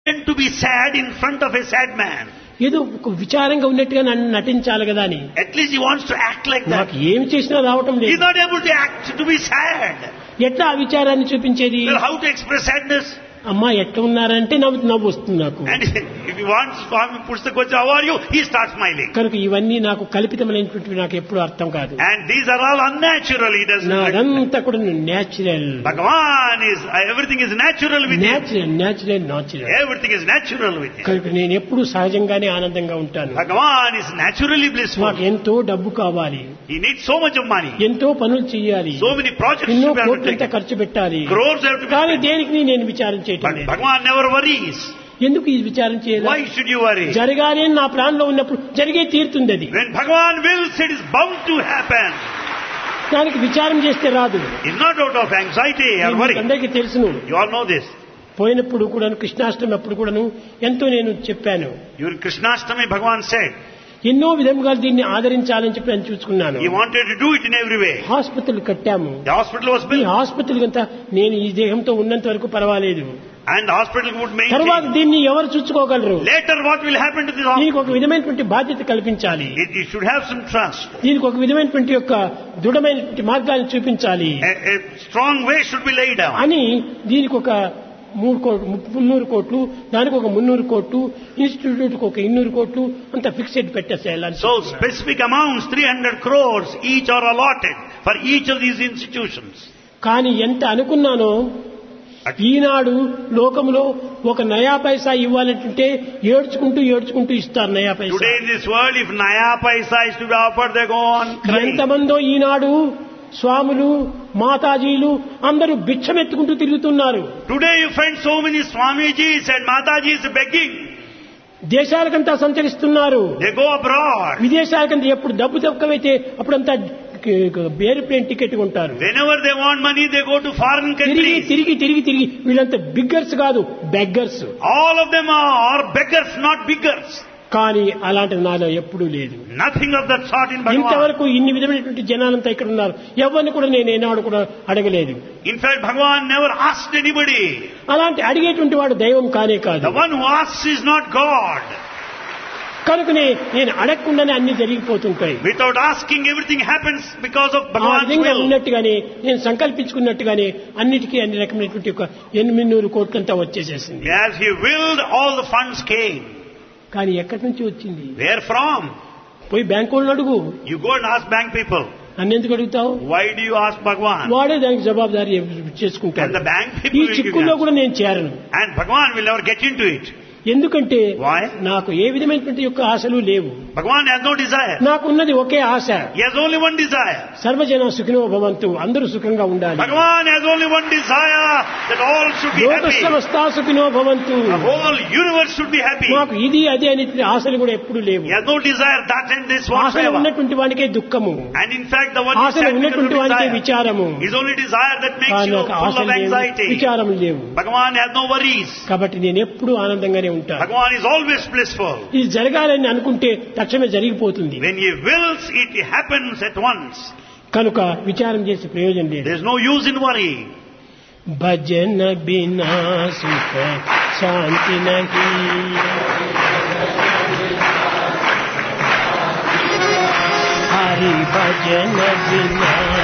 pretend to be sad in front of a sad man. ఏదో ఒక విచారంగా ఉన్నట్టుగా నన్ను నటించాలి కదా అని At least he wants to act like నాకు that. ఏం చేసినా రావటం He's లేదు not able to act to be sad. ఎట్లా ఆ విచారాన్ని చూపించేది Well, how to express sadness? అమ్మా ఎట్లా ఉన్నారంటే నవ్వు నవ్వు వస్తుంది నాకు And if he wants Swami puts the question, how are you? He starts smiling. కనుక ఇవన్నీ నాకు కల్పితమైనటువంటి నాకు ఎప్పుడు అర్థం కాదు And these are all unnatural. He doesn't. నాదంతా కూడా natural Bhagavan is, everything is natural with him. Natural natural natural Everything is natural with him. కనుక నేను ఎప్పుడు సహజంగానే ఆనందంగా ఉంటాను Bhagavan is naturally blissful. నాకు ఎంతో డబ్బు కావాలి He needs so much of money. ఎంతో పనులు చేయాలి So many projects ఎన్నో to be కోట్లంతా undertaken. ఖర్చు పెట్టాలి Crores have to be కానీ spent. దేనికి నేను విచారం చేయటం But లేదు Bhagavan never worries. ఎందుకు ఈ విచారం చేయాలి Why should you worry? జరగాలి అని నా ప్రాణంలో ఉన్నప్పుడు జరిగే తీరుతుంది అది When Bhagavan wills, it is bound to happen. దానికి విచారం చేస్తే రాదు It's not out of anxiety or ఇది worry. మీకు అందరికీ తెలుసును You all know this. పోయినప్పుడు కూడాను కృష్ణాష్టమి అప్పుడు కూడాను ఎంతో నేను చెప్పాను During Krishnastami, Bhagavan said ఎన్నో విధముగా దీన్ని ఆదరించాలని చెప్పి నేను చూసుకున్నాను he wanted to do it in every way. Hospital కట్టాము The hospital was ఈ built హాస్పిటల్ అంతా నేను ఈ దేహంతో ఉన్నంత వరకు పర్వాలేదు and the hospital would తర్వాత maintain. దీన్ని ఎవరు చూసుకోగలరు Later, what will happen to this దీనికి hospital? ఒక విధమైనటువంటి బాధ్యత కల్పించాలి It, it should have some trust. దీనికి ఒక విధమైనటువంటి యొక్క దృఢమైనటువంటి మార్గాన్ని చూపించాలి A, a strong way should be laid down. అని దీనికి ఒక మూడు కోట్లు మున్నూరు కోట్లు దానికి ఒక మున్నూరు కోట్లు ఇన్స్టిట్యూట్ ఒక ఇన్నూరు కోట్లు అంత ఫిక్సెడ్ పెట్టేసేయాలని So specific amounts, 300 crores, each are allotted for each of these institutions. కానీ ఎంత అనుకున్నానో ఈనాడు లోకంలో ఒక నయా పైసా ఇవ్వాలంటే ఏడ్చుకుంటూ ఏడ్చుకుంటూ ఇస్తారు నయా పైసా Today in this world, if Naya Paisa is to be offered, they go on crying. ఎంతమందో ఈనాడు స్వాములు మాతాజీలు అందరూ భిక్షమెత్తుకుంటూ తిరుగుతున్నారు Today you find so many Swamijis and Matajis begging. దేశాలకంతా సంచరిస్తున్నారు They go abroad. విదేశాలకంతా ఎప్పుడు డబ్బు తక్కువైతే అప్పుడంతా ఏరోప్లేన్ టికెట్ కొంటారు Whenever they want money, they go to foreign తిరిగి countries. తిరిగి తిరిగి తిరిగి వీళ్ళంతా బిగ్గర్స్ కాదు beggars All of them are, are beggars, not beggars. కానీ అలాంటిది నాలో ఎప్పుడూ లేదు Nothing of that sort in Bhagavan. ఇంతవరకు ఇన్ని విధమైనటువంటి జనాలంతా ఇక్కడ ఉన్నారు ఎవరిని కూడా నేను ఏనాడు కూడా అడగలేదు In fact, Bhagavan never asked anybody. అలాంటి అడిగేటువంటి వాడు దైవం కానే కాదు The one who asks is not God. కనుకనే నేను అడగకుండానే అన్ని జరిగిపోతుంటాయి Without asking, everything happens because of ఆ Bhagavan's విధంగా will. ఉన్నట్టుగానే నేను సంకల్పించుకున్నట్టుగానే అన్నిటికీ అన్ని రకమైనటువంటి ఒక ఎనిమిది నూరు కోట్లంతా వచ్చేసేసింది As he willed, all the funds came. కానీ ఎక్కడి నుంచి వచ్చింది Where from? పోయి బ్యాంకు వాళ్ళని అడుగు You go and ask bank people. నన్ను ఎందుకు అడుగుతావు Why do you ask Bhagavan? వాడే దానికి జవాబుదారీ And చేసుకుంటాడు the bank ఈ people will give you చిక్కుల్లో answer. కూడా నేను చేరను And Bhagavan will never get into it. ఎందుకంటే Why? నాకు ఏ విధమైనటువంటి యొక్క ఆశలు లేవు Bhagavan has no desire. నాకున్నది ఒకే ఆశ He has only one desire. సర్వజన సుఖినో భవంతు అందరూ సుఖంగా ఉండాలి Bhagavan has only one desire that all should be లోక happy. సమస్త సుఖినో భవంతు The whole universe should be happy. మాకు ఇది అది అనేటువంటి ఆశలు కూడా ఎప్పుడు లేవు He has no desire that and this ఆశలు whatsoever. ఉన్నటువంటి వానికే దుఃఖము And in fact, the one who ఆశలు sad because of ఉన్నటువంటి వానికే desire విచారము is only desire that makes కానీ you నాకు full ఆశలు of లేవు anxiety. విచారం లేవు Bhagavan has no worries. కాబట్టి నేను ఎప్పుడు ఆనందంగానే ఉంటాను Bhagavan is always blissful. ఇది జరగాలని అనుకుంటే తక్షణమే జరిగిపోతుంది When he wills, it happens at once. కనుక విచారం చేసే ప్రయోజనం లేదు There is no use in worrying. భజన బినా సుఖ శాంతి నహి హరి భజన బినా